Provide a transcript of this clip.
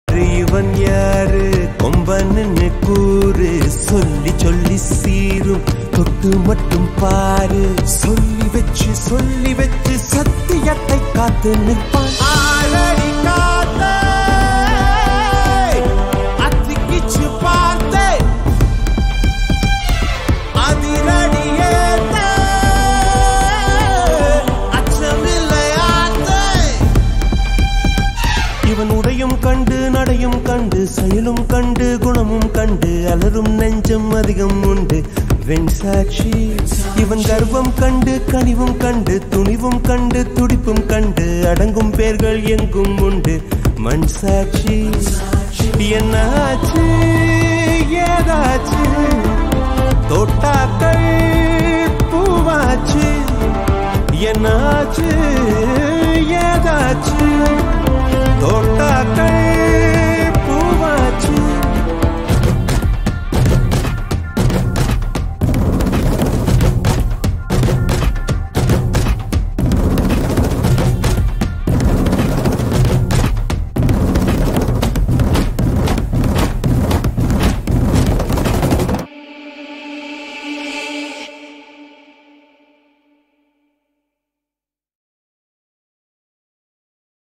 இவன் யாரு கொம்பன்னு கூறு சொல்லி சொல்லி சீரும் தொட்டு மட்டும் பாரு சொல்லி வச்சு சொல்லி வச்சு சத்தியத்தை காத்து நிற்பான் ஆளடி காத்தே, அத்திக்கிச்சு பார்த்தே, அதிரடியேத்தே, அச்சமில்லையாத்தே. இவன் உடையும் கண்டு நடையும் கண்டு செயலும் கண்டு குணமும் கண்டு அலரும் நெஞ்சம் அதிகம் உண்டு வெண் சாட்சி இவன் கர்வம் கண்டு கனிவும் கண்டு துணிவும் கண்டு துடிப்பும் கண்டு அடங்கும் பேர்கள் எங்கும் உண்டு மண் சாட்சி என்னாச்சு ஏதாச்சு தோட்டாக்கள் பூவாச்சு என்னாச்சு ஏதாச்சு தோட்டாக்கள்